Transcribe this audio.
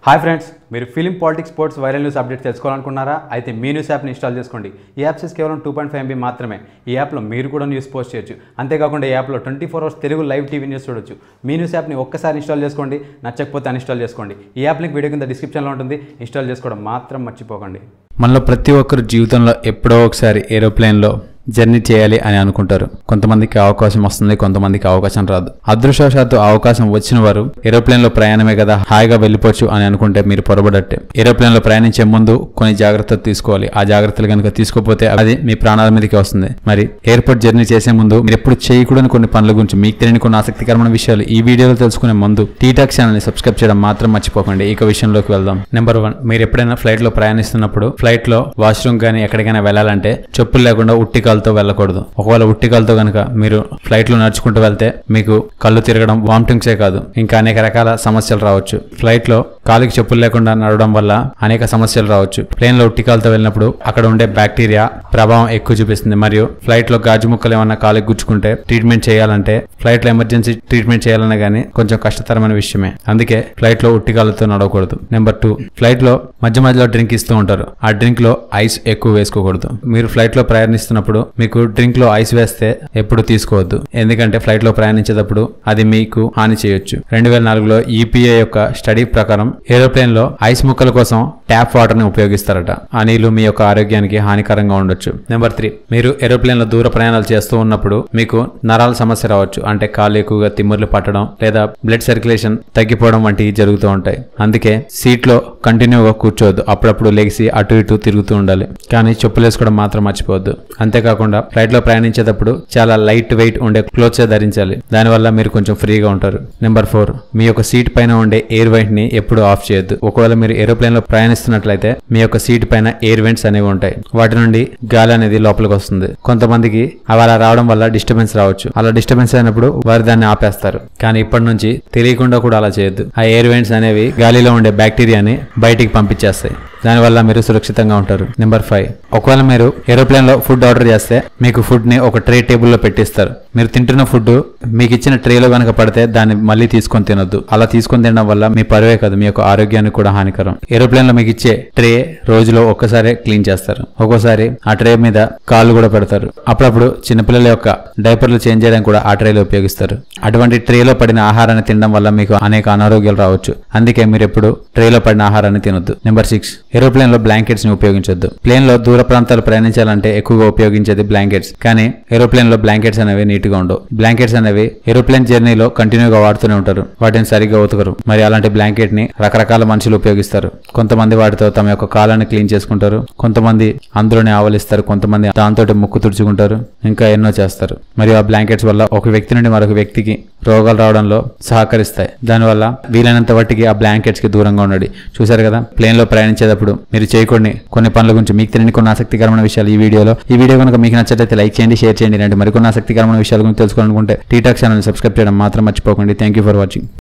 hi friends మీరు film politics sports viral news update తెలుసుకోవాలనుకున్నారా అయితే మీ న్యూస్ యాప్ని ఇన్స్టాల్ చేసుకోండి ఈ యాప్ సైజ్ కేవలం టూ పాయింట్ ఫైవ్ ఎంబీ మాత్రమే ఈ యాప్లో మీరు కూడా న్యూస్ పోస్ట్ చేయొచ్చు అంతేకాకుండా ఈ యాప్లో twenty four hours Telugu live TV news చూడొచ్చు మీ న్యూస్ యాప్ని ఒక్కసారి ఇన్స్టాల్ చేసుకోండి నచ్చకపోతే అన్ఇన్స్టాల్ చేసుకోండి ఈ యాప్ లింక్ వీడియో కింద డిస్క్రిప్షన్లో ఉంటుంది ఇన్స్టాల్ చేసుకోవడం మాత్రం మర్చిపోకండి మనలో ప్రతి ఒక్కరు జీవితంలో ఎప్పుడో ఒకసారి ఏరోప్లేన్లో జర్నీ చేయాలి అని అనుకుంటారు కొంతమందికి అవకాశం వస్తుంది కొంతమందికి అవకాశం రాదు అదృష్టవశాత్తు ఆ అవకాశం వచ్చిన వారు ఏరోప్లేన్ లో ప్రయాణమే కదా హాయిగా వెళ్ళిపోవచ్చు అని అనుకుంటే మీరు పొరబడట్టే ఏరోప్లేన్ లో ప్రయాణించే ముందు కొన్ని జాగ్రత్తలు తీసుకోవాలి ఆ జాగ్రత్తలు కనుక తీసుకోకపోతే అది మీ ప్రాణాల మీదకి వస్తుంది మరి ఎయిర్పోర్ట్ జర్నీ చేసే ముందు మీరు ఎప్పుడు చేయకూడని కొన్ని పనుల గురించి మీకు తెలియని కొన్ని ఆసక్తికరమైన విషయాలు ఈ వీడియోలో తెలుసుకునే ముందు టీటాక్ ఛానల్ ని సబ్స్క్రైబ్ చేయడం మాత్రం మర్చిపోకండి ఇక విషయంలోకి వెళ్దాం నెంబర్ వన్ మీరు ఎప్పుడైనా ఫ్లైట్ లో ప్రయాణిస్తున్నప్పుడు ఫ్లైట్ లో వాష్రూమ్ కానీ ఎక్కడికైనా వెళ్ళాలంటే చెప్పులు లేకుండా ఉట్టికాలతో వెళ్ళకూడదు ఒకవేళ ఉట్టికాలతో కనుక మీరు ఫ్లైట్ లో నడుచుకుంటూ వెళ్తే మీకు కళ్ళు తిరగడం వామిటింగ్సే కాదు ఇంకా అనేక రకాల సమస్యలు రావచ్చు ఫ్లైట్ లో కాలికి చెప్పులు లేకుండా నడవడం వల్ల అనేక సమస్యలు రావచ్చు ప్లేన్ లో ఉట్టికాలతో వెళ్ళినప్పుడు అక్కడ ఉండే బ్యాక్టీరియా ప్రభావం ఎక్కువ చూపిస్తుంది మరియు ఫ్లైట్ లో గాజు ముక్కలు ఏమన్నా కాలికి గుచ్చుకుంటే ట్రీట్మెంట్ చేయాలంటే ఫ్లైట్ లో ఎమర్జెన్సీ ట్రీట్మెంట్ చేయాలన్నా గానీ కొంచెం కష్టతరమైన విషయమే అందుకే ఫ్లైట్ లో ఉట్టికాలతో నడవకూడదు నెంబర్ టూ ఫ్లైట్ లో మధ్య మధ్యలో డ్రింక్ ఇస్తూ ఉంటారు ఆ డ్రింక్ లో ఐస్ ఎక్కువ వేసుకోకూడదు మీరు ఫ్లైట్ లో ప్రయాణిస్తున్నప్పుడు మీకు డ్రింక్ లో ఐస్ వేస్తే ఎప్పుడు తీసుకోవద్దు ఎందుకంటే ఫ్లైట్ లో ప్రయాణించేటప్పుడు అది మీకు హాని చేయొచ్చు రెండు వేల నాలుగులో ఈపీఏ యొక్క స్టడీ ప్రకారం ఏరోప్లేన్ లో ఐస్ ముక్కల కోసం ట్యాప్ వాటర్ ని ఉపయోగిస్తారట ఆ నీళ్లు మీ యొక్క ఆరోగ్యానికి హానికరంగా ఉండొచ్చు నెంబర్ త్రీ మీరు ఏరోప్లేన్ లో దూర ప్రయాణాలు చేస్తూ ఉన్నప్పుడు మీకు నరాల సమస్య రావచ్చు అంటే కాళ్ళు ఎక్కువగా తిమ్ముర్లు పట్టడం లేదా బ్లడ్ సర్క్యులేషన్ తగ్గిపోవడం వంటివి జరుగుతూ ఉంటాయి అందుకే సీట్ లో కంటిన్యూగా కూర్చోవద్దు అప్పుడప్పుడు లెగిసి అటు ఇటు తిరుగుతూ ఉండాలి కానీ చెప్పులు వేసుకోవడం మాత్రం మర్చిపోవద్దు అంతేకాకుండా ఫ్లైట్ లో ప్రయాణించేటప్పుడు చాలా లైట్ వెయిట్ ఉండే క్లోత్స్ ధరించాలి దానివల్ల మీరు కొంచెం ఫ్రీగా ఉంటారు నెంబర్ ఫోర్ మీ యొక్క సీట్ పైన ఉండే ఎయిర్ వెంట్ ని ఎప్పుడు ఆఫ్ చేయొద్దు ఒకవేళ మీరు ఏరోప్లేన్ లో ప్రయాణిస్తున్నట్లయితే మీ యొక్క సీట్ పైన ఎయిర్ వెంట్స్ అనేవి ఉంటాయి వాటి నుండి గాలి అనేది లోపలికి వస్తుంది కొంతమందికి అవి అలా రావడం వల్ల డిస్టర్బెన్స్ రావచ్చు అలా డిస్టర్బెన్స్ అయినప్పుడు వారు దాన్ని ఆపేస్తారు కానీ ఇప్పటి నుంచి తెలియకుండా కూడా అలా చేయొద్దు ఆ ఎయిర్ వెంట్స్ అనేవి గాలిలో ఉండే బ్యాక్టీరియాని బయటికి పంపించేస్తాయి దానివల్ల మీరు సురక్షితంగా ఉంటారు నెంబర్ ఫైవ్ ఒకవేళ మీరు ఏరోప్లేన్ లో ఫుడ్ ఆర్డర్ చేస్తే మీకు ఫుడ్ ని ఒక ట్రే టేబుల్ లో పెట్టిస్తారు మీరు తింటున్న ఫుడ్ మీకు ఇచ్చిన ట్రేలో కనుక పడితే దాన్ని మళ్ళీ తీసుకొని తినొద్దు అలా తీసుకొని తినడం వల్ల మీ పరువే కాదు మీ యొక్క ఆరోగ్యానికి కూడా హానికరం ఏరోప్లేన్ లో మీకు ఇచ్చే ట్రే రోజులో ఒక్కసారి క్లీన్ చేస్తారు ఒక్కోసారి ఆ ట్రే మీద కాళ్ళు కూడా పెడతారు అప్పుడప్పుడు చిన్నపిల్లల యొక్క డైపర్లు చేంజ్ చేయడానికి కూడా ఆ ట్రేలో ఉపయోగిస్తారు అటువంటి ట్రేలో పడిన ఆహారాన్ని తినడం వల్ల మీకు అనేక అనారోగ్యాలు రావచ్చు అందుకే మీరు ఎప్పుడు ట్రేలో పడిన ఆహారాన్ని తినొద్దు నెంబర్ సిక్స్ ఏరోప్లేన్ లో బ్లాంకెట్స్ ని ఉపయోగించొద్దు ప్లేన్ లో దూర ప్రాంతాలు ప్రయాణించాలంటే ఎక్కువగా ఉపయోగించేది బ్లాంకెట్స్ కానీ ఏరోప్లేన్ లో బ్లాంకెట్స్ అనేవి నీట్ గా ఉండవు బ్లాంకెట్స్ అనేవి ఏరోప్లేన్ జర్నీలో కంటిన్యూగా వాడుతూనే ఉంటారు వాటిని సరిగ్గా ఉతకరు మరి అలాంటి బ్లాంకెట్ ని రకరకాల మనుషులు ఉపయోగిస్తారు కొంతమంది వాటితో తమ యొక్క కాలాన్ని క్లీన్ చేసుకుంటారు కొంతమంది అందులోనే ఆవలిస్తారు కొంతమంది దాంతో ముక్కు తుడుచుకుంటారు ఇంకా ఎన్నో చేస్తారు మరియు ఆ బ్లాంకెట్స్ వల్ల ఒక వ్యక్తి నుండి మరొక వ్యక్తికి రోగాలు రావడంలో సహకరిస్తాయి దానివల్ల వీలైనంత వాటికి ఆ బ్లాంకెట్స్ కి దూరంగా ఉండండి చూసారు కదా ప్లేన్ లో ప్రయాణించేటప్పుడు మీరు చేయకూడని కొన్ని పనుల గురించి మీకు తెలియని కొన్ని ఆసక్తికరమైన విషయాలు ఈ వీడియోలో ఈ వీడియో కనుక మీకు నచ్చట్లయితే లైక్ చేయండి షేర్ చేయండి ఇలాంటి మరికొన్ని ఆసక్తికరమైన విషయాల గురించి తెలుసుకోవాలనుకుంటే టీటాక్ ఛానల్ సబ్స్క్రైబ్ చేయడం మాత్రం మర్చిపోకండి థ్యాంక్ యూ ఫర్ వాచింగ్